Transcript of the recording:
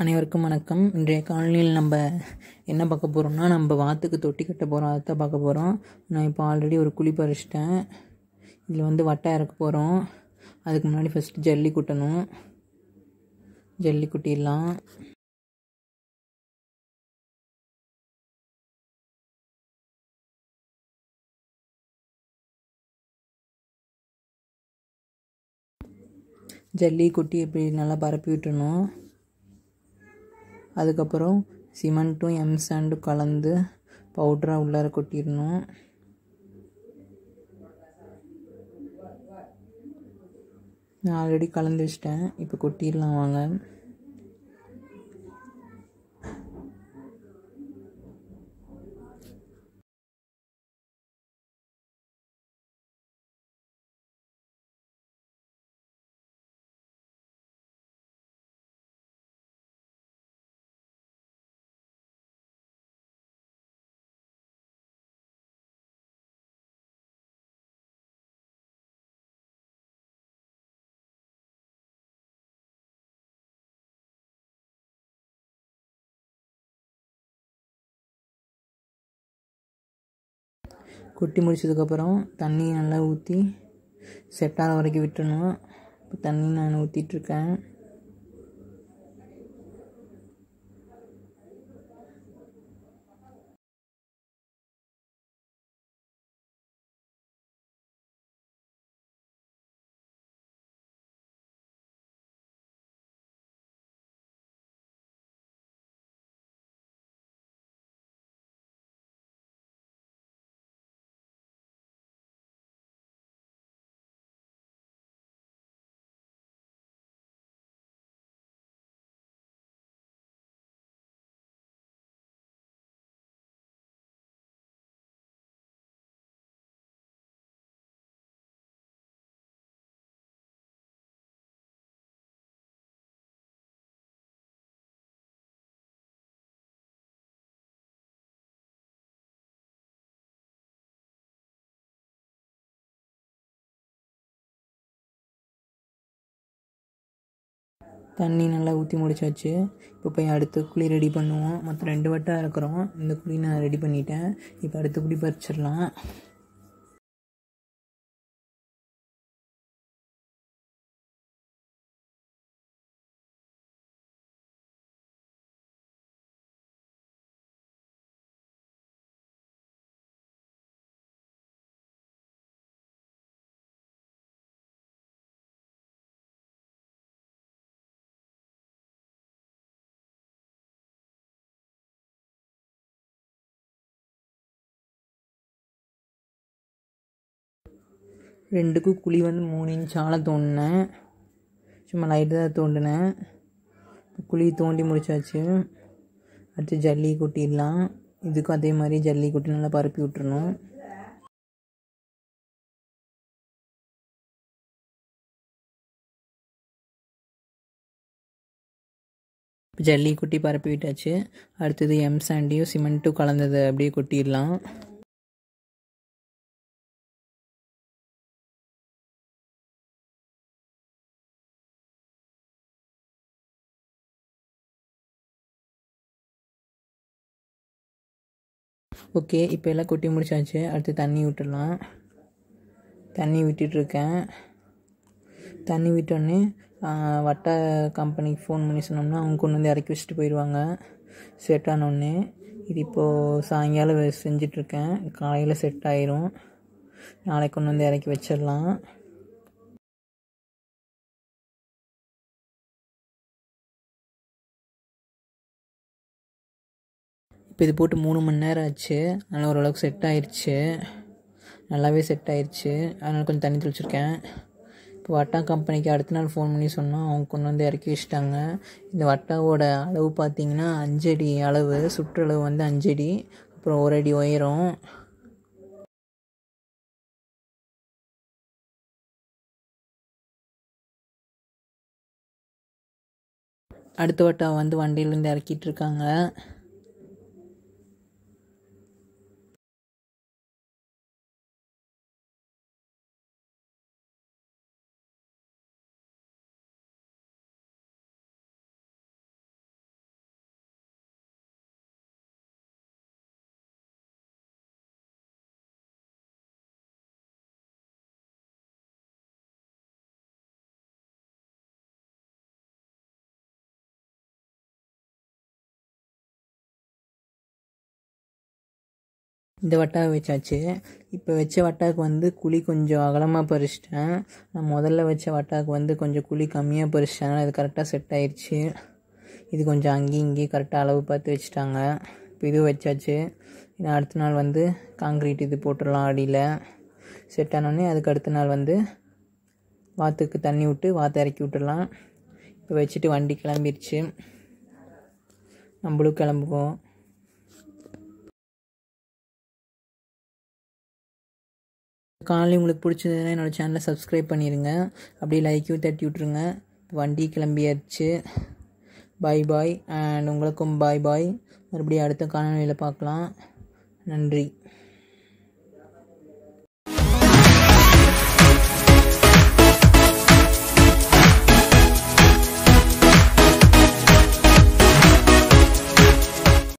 அனைவருக்கும் வணக்கம் இன்றைய காலனியில் நம்ம என்ன பார்க்க போகிறோம்னா நம்ம வாத்துக்கு தொட்டி கட்ட போகிறோம் அதை தான் பார்க்க போகிறோம் நான் இப்போ ஆல்ரெடி ஒரு குழி பறிச்சிட்டேன் இதில் வந்து வட்டை இறக்க போகிறோம் அதுக்கு முன்னாடி ஃபஸ்ட்டு ஜல்லி குட்டணும் ஜல்லி குட்டிடலாம் ஜல்லி குட்டி இப்படி நல்லா பரப்பி விட்டுறணும் அதுக்கப்புறம் சிமெண்ட்டும் எம் சாண்டும் கலந்து பவுட்ராக உள்ளார கொட்டிடணும் நான் ஆல்ரெடி கலந்து வச்சிட்டேன் இப்போ கொட்டிடலாம் வாங்க கொட்டி முடிச்சதுக்கப்புறம் தண்ணி நல்லா ஊற்றி செட் ஆகிற வரைக்கும் விட்டுறணும் இப்போ தண்ணி நான் ஊற்றிட்டுருக்கேன் தண்ணி நல்லா ஊற்றி முடிச்சாச்சு இப்போ போய் அடுத்த குழி ரெடி பண்ணுவோம் மொத்தம் ரெண்டு வட்டம் இருக்கிறோம் இந்த குழி நான் ரெடி பண்ணிட்டேன் இப்போ அடுத்த குழி பறிச்சிடலாம் ரெண்டுக்கும் குழி வந்து மூணு இன்ச் ஆழம் தோண்டினேன் சும்மா லைட்டாக தான் தோண்டினேன் குழி தோண்டி முடிச்சாச்சு அடுத்து ஜல்லி கொட்டிடலாம் இதுக்கும் அதே மாதிரி ஜல்லி கொட்டி நல்லா பரப்பி விட்டுறணும் ஜல்லி கொட்டி பரப்பி விட்டாச்சு அடுத்தது எம் சாண்டியும் சிமெண்ட்டும் கலந்ததை அப்படியே கொட்டிடலாம் ஓகே இப்போ எல்லாம் கொட்டி முடிச்சாச்சு அடுத்து தண்ணி விட்டுடலாம் தண்ணி விட்டுட்ருக்கேன் தண்ணி விட்டோடனே வட்ட கம்பெனிக்கு ஃபோன் பண்ணி சொன்னோம்னா அவங்க கொண்டு வந்து இறக்கி வச்சுட்டு போயிடுவாங்க செட் ஆனோடனே இது இப்போது சாயங்காலம் செஞ்சிட்ருக்கேன் காலையில் செட் ஆயிரும் நாளைக்கு கொண்டு வந்து இறக்கி வச்சிடலாம் இப்போ இது போட்டு மூணு மணி நேரம் ஆச்சு அதனால் ஓரளவுக்கு செட் ஆயிடுச்சு நல்லாவே செட் ஆயிடுச்சு அதனால் கொஞ்சம் தண்ணி தெளிச்சிருக்கேன் இப்போ வட்டா கம்பெனிக்கு அடுத்த நாள் ஃபோன் பண்ணி சொன்னால் அவங்க கொண்டு வந்து இறக்கி வச்சிட்டாங்க இந்த வட்டாவோட அளவு பார்த்தீங்கன்னா அஞ்சடி அளவு சுற்றளவு வந்து அஞ்சடி அப்புறம் ஒரு அடி உயரம் அடுத்த வட்டம் வந்து வண்டியிலேருந்து இறக்கிட்டு இருக்காங்க இந்த வட்டாவை வச்சாச்சு இப்போ வச்ச வட்டாவுக்கு வந்து குழி கொஞ்சம் அகலமாக பறிச்சிட்டேன் நான் முதல்ல வச்ச வட்டாவுக்கு வந்து கொஞ்சம் குழி கம்மியாக பறிச்சிட்டேன் அது கரெக்டாக செட் ஆயிடுச்சு இது கொஞ்சம் அங்கேயும் இங்கேயும் கரெக்டாக அளவு பார்த்து வச்சுட்டாங்க இப்போ இது வச்சாச்சு இன்னும் அடுத்த நாள் வந்து காங்க்ரீட் இது போட்டுடலாம் அடியில் செட் ஆனோடனே அதுக்கு அடுத்த நாள் வந்து வாத்துக்கு தண்ணி விட்டு வாத்தை இறக்கி விட்டுடலாம் இப்போ வச்சுட்டு வண்டி கிளம்பிருச்சு நம்மளும் கிளம்புவோம் காலையில் உங்களுக்கு பிடிச்சதுன்னா என்னோடய சேனலை சப்ஸ்கிரைப் பண்ணிடுங்க அப்படியே லைக்கையும் தட்டி விட்ருங்க வண்டி கிளம்பியாச்சு பாய் பாய் அண்ட் உங்களுக்கும் பாய் பாய் மறுபடியும் அடுத்த காணொலியில் பார்க்கலாம் நன்றி